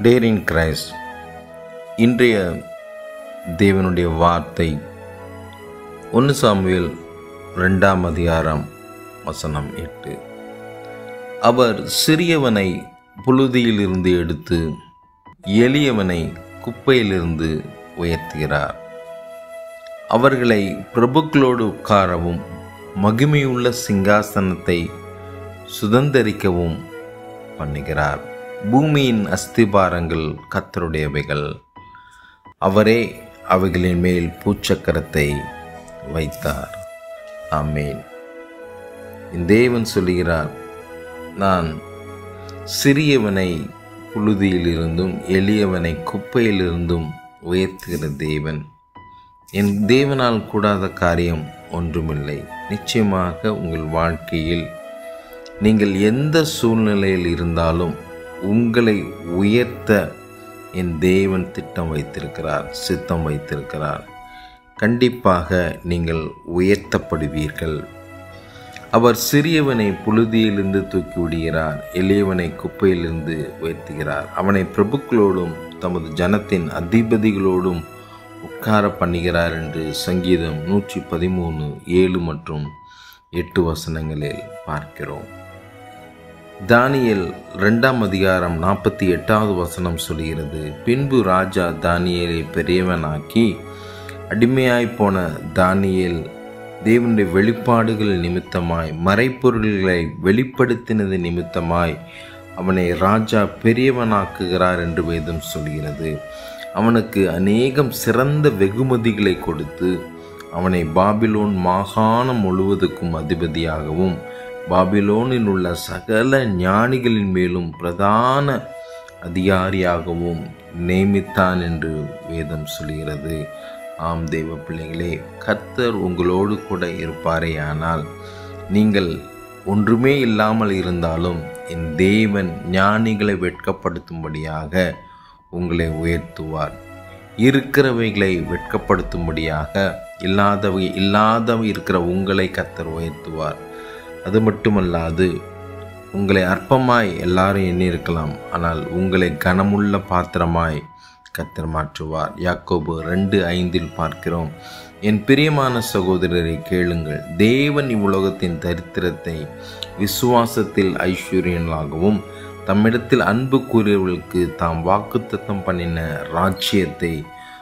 dare in Christ இன்றைய தேவனுடைய வார்த்தை ஒன்று சாமுவேல் ரெண்டாம் அதிகாரம் வசனம் எட்டு அவர் சிறியவனை புழுதியிலிருந்து எடுத்து எளியவனை குப்பையிலிருந்து உயர்த்துகிறார் அவர்களை பிரபுக்களோடு உட்காரவும் மகிமையுள்ள சிங்காசனத்தை சுதந்தரிக்கவும் பண்ணுகிறார் பூமியின் அஸ்திபாரங்கள் கத்தருடையவைகள் அவரே அவைகளின் மேல் பூச்சக்கரத்தை வைத்தார் ஆமேன் தேவன் சொல்லுகிறார் நான் சிறியவனை புழுதியிலிருந்தும் எளியவனை குப்பையிலிருந்தும் உயர்த்துகிற தேவன் என் தேவனால் கூடாத காரியம் ஒன்றுமில்லை நிச்சயமாக உங்கள் வாழ்க்கையில் நீங்கள் எந்த சூழ்நிலையில் இருந்தாலும் உங்களை உயர்த்த என் தேவன் திட்டம் வைத்திருக்கிறார் சித்தம் வைத்திருக்கிறார் கண்டிப்பாக நீங்கள் உயர்த்தப்படுவீர்கள் அவர் சிறியவனை புழுதியிலிருந்து தூக்கி விடுகிறார் எளியவனை குப்பையிலிருந்து உயர்த்துகிறார் அவனை பிரபுக்களோடும் தமது ஜனத்தின் அதிபதிகளோடும் உட்கார பண்ணுகிறார் என்று சங்கீதம் நூற்றி பதிமூணு ஏழு மற்றும் எட்டு வசனங்களில் பார்க்கிறோம் தானியல் ரெண்டாம் அதிகாரம் நாற்பத்தி எட்டாவது வசனம் சொல்கிறது பின்பு ராஜா தானியலை பெரியவனாக்கி அடிமையாய் போன தானியல் தேவனுடைய வெளிப்பாடுகள் நிமித்தமாய் மறைப்பொருள்களை வெளிப்படுத்தினது நிமித்தமாய் அவனை ராஜா பெரியவனாக்குகிறார் என்று வேதம் சொல்கிறது அவனுக்கு அநேகம் சிறந்த வெகுமதிகளை கொடுத்து அவனை பாபிலோன் மாகாணம் முழுவதுக்கும் அதிபதியாகவும் பாபிலோனில் உள்ள சகல ஞானிகளின் மேலும் பிரதான அதிகாரியாகவும் நியமித்தான் என்று வேதம் சொல்கிறது ஆம் தெய்வ பிள்ளைகளே கர்த்தர் உங்களோடு கூட இருப்பாரே ஆனால் நீங்கள் ஒன்றுமே இல்லாமல் இருந்தாலும் என் தேவன் ஞானிகளை வெட்கப்படுத்தும்படியாக உங்களை உயர்த்துவார் இருக்கிறவைகளை வெட்கப்படுத்தும்படியாக இல்லாதவை இல்லாதவை இருக்கிற உங்களை கத்தர் உயர்த்துவார் அது மட்டுமல்லாது உங்களை அற்பமாய் எல்லாரும் எண்ணியிருக்கலாம் ஆனால் உங்களை கனமுள்ள பாத்திரமாய் கத்தர் மாற்றுவார் யாக்கோபு ரெண்டு ஐந்தில் பார்க்கிறோம் என் பிரியமான சகோதரரை கேளுங்கள் தேவன் இவ்வுலகத்தின் தரித்திரத்தை விசுவாசத்தில் ஐஸ்வர்யங்களாகவும் தம்மிடத்தில் அன்பு கூறியவர்களுக்கு தாம் வாக்குத்தத்தம் பண்ணின ராஜ்யத்தை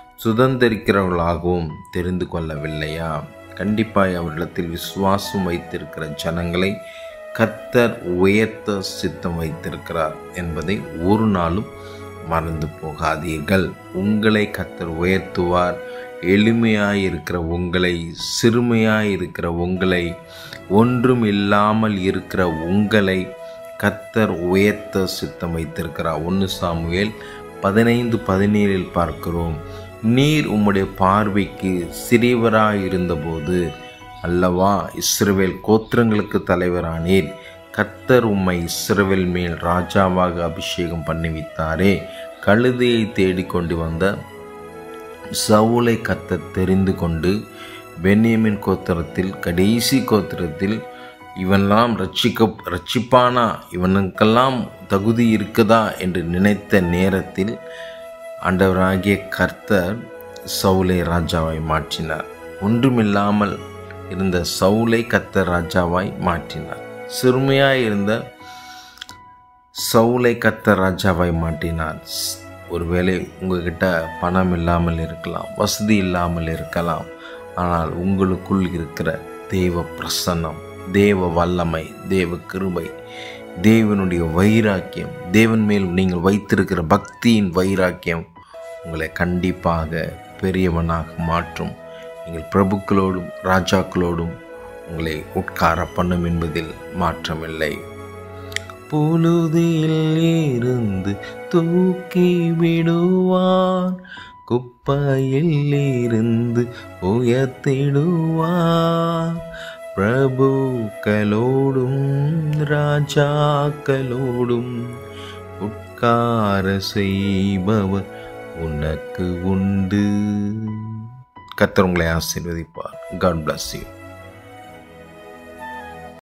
சுதந்திரிக்கிறவர்களாகவும் தெரிந்து கொள்ளவில்லையா கண்டிப்பாய் அவரிடத்தில் விசுவாசம் வைத்திருக்கிற ஜனங்களை கத்தர் உயர்த்த சித்தம் வைத்திருக்கிறார் என்பதை ஒரு நாளும் மறந்து போகாதீர்கள் உங்களை கத்தர் உயர்த்துவார் எளிமையாய் இருக்கிற உங்களை சிறுமையாய் இருக்கிற உங்களை ஒன்றும் இல்லாமல் இருக்கிற உங்களை கத்தர் உயர்த்த சித்தம் வைத்திருக்கிறார் ஒன்று சாமுவேல் பதினைந்து பதினேழில் பார்க்கிறோம் நீர் உம்முடைய பார்வைக்கு சிறியவராய் இருந்தபோது அல்லவா இஸ்ரவேல் கோத்திரங்களுக்கு தலைவரானீர் கத்தர் உம்மை இஸ்ரவேல் மேல் ராஜாவாக அபிஷேகம் பண்ணிவித்தாரே கழுதையை தேடிக்கொண்டு வந்த சவுலை கத்தர் தெரிந்து கொண்டு பென்யமின் கோத்திரத்தில் கடைசி கோத்திரத்தில் இவன்லாம் ரட்சிக்க ரட்சிப்பானா இவனுக்கெல்லாம் தகுதி இருக்குதா என்று நினைத்த நேரத்தில் ஆண்டவராகிய கர்த்தர் சவுலை ராஜாவாய் மாற்றினார் ஒன்றுமில்லாமல் இருந்த சவுலை கத்தர் ராஜாவாய் மாற்றினார் சிறுமையாய் இருந்த சவுலை கத்தர் ராஜாவாய் மாற்றினார் ஒருவேளை உங்ககிட்ட பணம் இல்லாமல் இருக்கலாம் வசதி இல்லாமல் இருக்கலாம் ஆனால் உங்களுக்குள் இருக்கிற தேவ பிரசன்னம் தேவ வல்லமை தேவ கிருபை தேவனுடைய வைராக்கியம் தேவன் மேல் நீங்கள் வைத்திருக்கிற பக்தியின் வைராக்கியம் உங்களை கண்டிப்பாக பெரியவனாக மாற்றும் நீங்கள் பிரபுக்களோடும் ராஜாக்களோடும் உங்களை உட்கார பண்ணும் என்பதில் மாற்றமில்லை புழுதியில் இருந்து தூக்கி விடுவார் குப்பையில் இருந்து உயர்த்திடுவார் பிரபுக்களோடும் ராஜாக்களோடும் உட்கார செய்பவர் உனக்கு உண்டு கத்தர் உங்களை ஆசீர்வதிப்பார் காட் பிளஸ் யூ